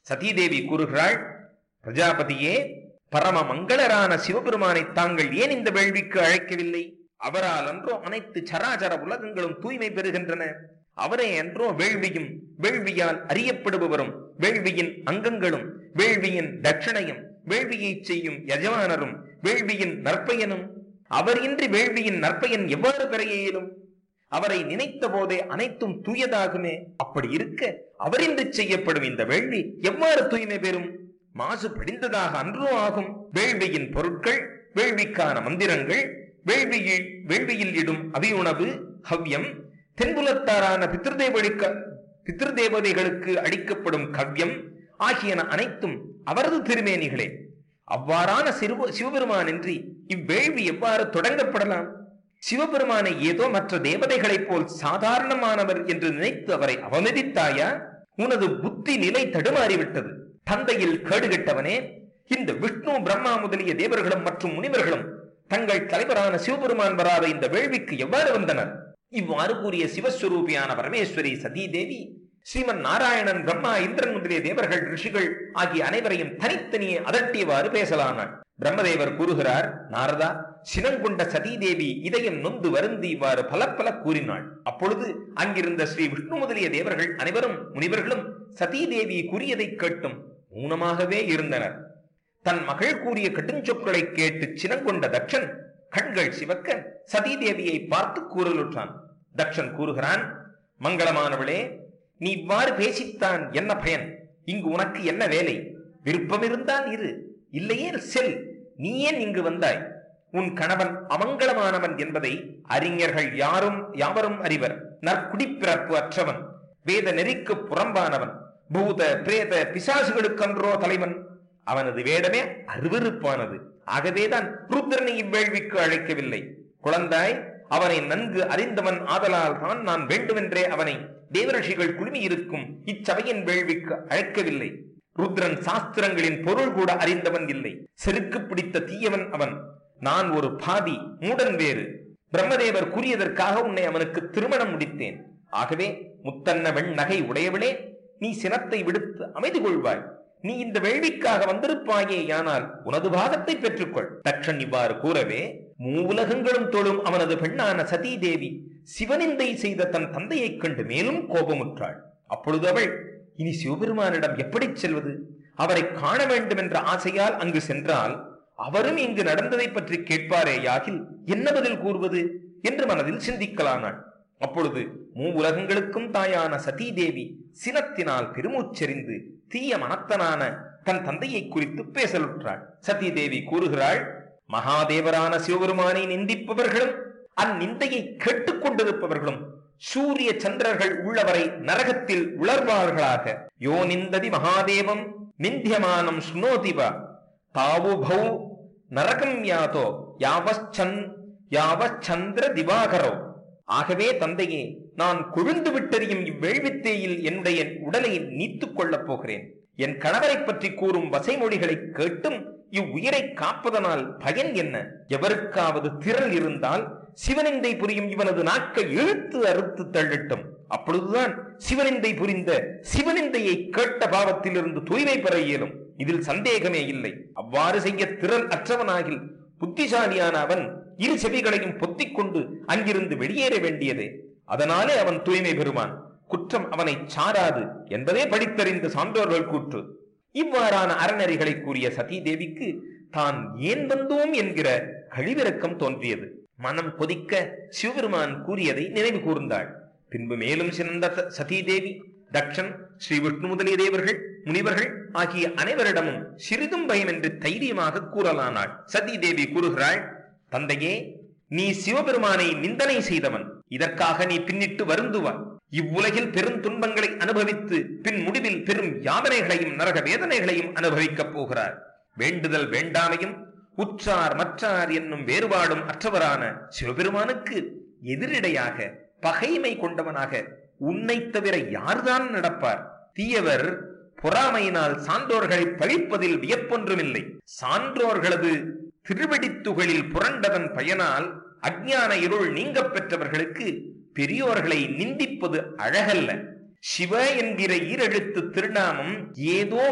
சதீதேவி கூறுகிறாள் பிரஜாபதியே பரம மங்களரான சிவபெருமானை தாங்கள் ஏன் இந்த வேள்விக்கு அழைக்கவில்லை அவரால் அன்றோ அனைத்து சராசர உலகங்களும் தூய்மை பெறுகின்றன அவரே அன்றோ வேள்வியும் வேள்வியால் அறியப்படுபவரும் வேள்வியின் அங்கங்களும் வேள்வியின் தட்சணையும் வேள்வியை செய்யும் எஜமானரும் வேள்வியின் நற்பயனும் அவர் இன்றி வேள்வியின் நற்பயன் எவ்வாறு பெற இயலும் அவரை நினைத்த போதே அனைத்தும் தூயதாகுமே அப்படி இருக்க அவரின்றி செய்யப்படும் இந்த வேள்வி எவ்வாறு தூய்மை பெறும் மாசு படிந்ததாக அன்றோ ஆகும் வேள்வியின் பொருட்கள் வேள்விக்கான மந்திரங்கள் வேள்வியில் வேள்வியில் இடும் அபியுணவு ஹவ்யம் தென்புலத்தாரான பித்ருதேவழிக்க பித்ருதேவதைகளுக்கு அளிக்கப்படும் கவ்யம் ஆகியன அனைத்தும் அவரது திருமேனிகளே அவ்வாறான சிறுவ சிவபெருமானின்றி இவ்வேள்வி எவ்வாறு தொடங்கப்படலாம் சிவபெருமானை ஏதோ மற்ற தேவதைகளைப் போல் சாதாரணமானவர் என்று நினைத்து அவரை அவமதித்தாயா உனது புத்தி நிலை தடுமாறிவிட்டது தந்தையில் கேடுகட்டவனே இந்த விஷ்ணு பிரம்மா முதலிய தேவர்களும் மற்றும் முனிவர்களும் தங்கள் தலைவரான சிவபெருமான் வராத இந்த வேள்விக்கு எவ்வாறு வந்தனர் இவ்வாறு கூறிய சிவஸ்வரூபியான பரமேஸ்வரி சதீ தேவி ஸ்ரீமன் நாராயணன் பிரம்மா இந்திரன் முதலிய தேவர்கள் ரிஷிகள் ஆகிய அனைவரையும் தனித்தனியே அதட்டியவாறு பேசலானாள் பிரம்மதேவர் கூறுகிறார் நாரதா சினங்கொண்ட சதீதேவி இதயம் நொந்து வருந்தி இவ்வாறு பல பல கூறினாள் அப்பொழுது அங்கிருந்த ஸ்ரீ விஷ்ணு முதலிய தேவர்கள் அனைவரும் முனிவர்களும் சதீதேவி கூறியதை கேட்டும் மௌனமாகவே இருந்தனர் தன் மகள் கூறிய கட்டுஞ்சொற்களை கேட்டு சினங்கொண்ட தக்ஷன் கண்கள் சிவக்க சதீதேவியை பார்த்து கூறலுற்றான் தக்ஷன் கூறுகிறான் மங்களமானவளே நீ இவ்வாறு பேசித்தான் என்ன பயன் இங்கு உனக்கு என்ன வேலை விருப்பம் இருந்தால் இரு இல்லையே செல் நீ ஏன் இங்கு வந்தாய் உன் கணவன் அமங்கலமானவன் என்பதை அறிஞர்கள் யாரும் யாவரும் அறிவர் நற்குடிப்பிறப்பு அற்றவன் வேத நெறிக்கு புறம்பானவன் பூத பிரேத பிசாசுகளுக்கன்றோ தலைவன் அவனது வேடமே அருவருப்பானது ஆகவேதான் ருத்ரனை இவ்வேள்விக்கு அழைக்கவில்லை குழந்தாய் அவனை நன்கு அறிந்தவன் ஆதலால் தான் நான் வேண்டுமென்றே அவனை தேவரிஷிகள் குழுமியிருக்கும் இச்சபையின் வேள்விக்கு அழைக்கவில்லை ருத்ரன் சாஸ்திரங்களின் பொருள் கூட அறிந்தவன் இல்லை செருக்கு பிடித்த தீயவன் அவன் நான் ஒரு பாதி மூடன் வேறு பிரம்மதேவர் கூறியதற்காக உன்னை அவனுக்கு திருமணம் முடித்தேன் ஆகவே முத்தன்ன வெண் நகை உடையவளே நீ சினத்தை விடுத்து அமைதி கொள்வாய் நீ இந்த வேள்விக்காக வந்திருப்பாயே யானால் உனது பாகத்தை பெற்றுக்கொள் தக்ஷன் இவ்வாறு கூறவே மூவுலகங்களும் தொழும் அவனது பெண்ணான சதீ தேவி சிவனிந்தை செய்த தன் தந்தையைக் கண்டு மேலும் கோபமுற்றாள் அப்பொழுது அவள் இனி சிவபெருமானிடம் எப்படி செல்வது அவரை காண வேண்டும் என்ற ஆசையால் அங்கு சென்றால் அவரும் இங்கு நடந்ததை பற்றி கேட்பாரேயாகில் என்ன பதில் கூறுவது என்று மனதில் சிந்திக்கலானாள் அப்பொழுது மூ உலகங்களுக்கும் தாயான சதீ தேவி சினத்தினால் பெருமூச்செறிந்து தீய மனத்தனான தன் தந்தையை குறித்து பேசலுற்றாள் சதீ தேவி கூறுகிறாள் மகாதேவரான சிவபெருமானை நிந்திப்பவர்களும் அந்நிந்தையை கேட்டுக் கொண்டிருப்பவர்களும் சூரிய சந்திரர்கள் உள்ளவரை நரகத்தில் உளர்வார்களாக யோ நிந்ததி மகாதேவம் நிந்தியமானம் ஸ்னோதிவ தாவுபௌ நரகம் யாதோ யாவச்சந் யாவச்சந்திர திவாகரோ ஆகவே தந்தையே நான் கொழுந்து விட்டெறியும் இவ்வேள்வித்தேயில் என்னுடைய உடலை நீத்துக் கொள்ளப் போகிறேன் என் கணவரை பற்றி கூறும் வசைமொழிகளை கேட்டும் இவ்வுயிரை காப்பதனால் பயன் என்ன எவருக்காவது திரள் இருந்தால் சிவனிந்தை புரியும் இவனது நாக்கை இழுத்து அறுத்து தள்ளட்டும் அப்பொழுதுதான் சிவனிந்தை புரிந்த சிவனிந்தையை கேட்ட பாவத்திலிருந்து தூய்மை பெற இயலும் இதில் சந்தேகமே இல்லை அவ்வாறு செய்ய திறன் அற்றவனாகில் புத்திசாலியான அவன் இரு செவிகளையும் பொத்திக் கொண்டு அங்கிருந்து வெளியேற வேண்டியதே அதனாலே அவன் தூய்மை பெறுவான் குற்றம் அவனை சாராது என்பதே படித்தறிந்த சான்றோர்கள் கூற்று இவ்வாறான அறநெறிகளை கூறிய சதீ தேவிக்கு தான் ஏன் வந்தோம் என்கிற கழிவிறக்கம் தோன்றியது மனம் கொதிக்க சிவபெருமான் கூறியதை நினைவு கூர்ந்தாள் பின்பு மேலும் சிறந்த சதீ தேவி தக்ஷன் ஸ்ரீ விஷ்ணு முதலிய தேவர்கள் முனிவர்கள் ஆகிய அனைவரிடமும் சிறிதும் பயமின்றி தைரியமாக கூறலானாள் சதீ தேவி கூறுகிறாள் தந்தையே நீ சிவபெருமானை நிந்தனை செய்தவன் இதற்காக நீ பின்னிட்டு வருந்துவாய் இவ்வுலகில் பெரும் துன்பங்களை அனுபவித்து பின் முடிவில் பெரும் யாதனைகளையும் நரக வேதனைகளையும் அனுபவிக்கப் போகிறார் வேண்டுதல் வேண்டாமையும் உற்றார் மற்றார் என்னும் வேறுபாடும் அற்றவரான சிவபெருமானுக்கு எதிரிடையாக பகைமை கொண்டவனாக உன்னை தவிர யார்தான் நடப்பார் தீயவர் பொறாமையினால் சான்றோர்களை பழிப்பதில் வியப்பொன்றுமில்லை சான்றோர்களது திருவடித்துகளில் புரண்டதன் பயனால் அஞ்ஞான இருள் நீங்கப் பெற்றவர்களுக்கு பெரியோர்களை நிந்திப்பது அழகல்ல சிவ என்கிற ஈரெழுத்து திருநாமம் ஏதோ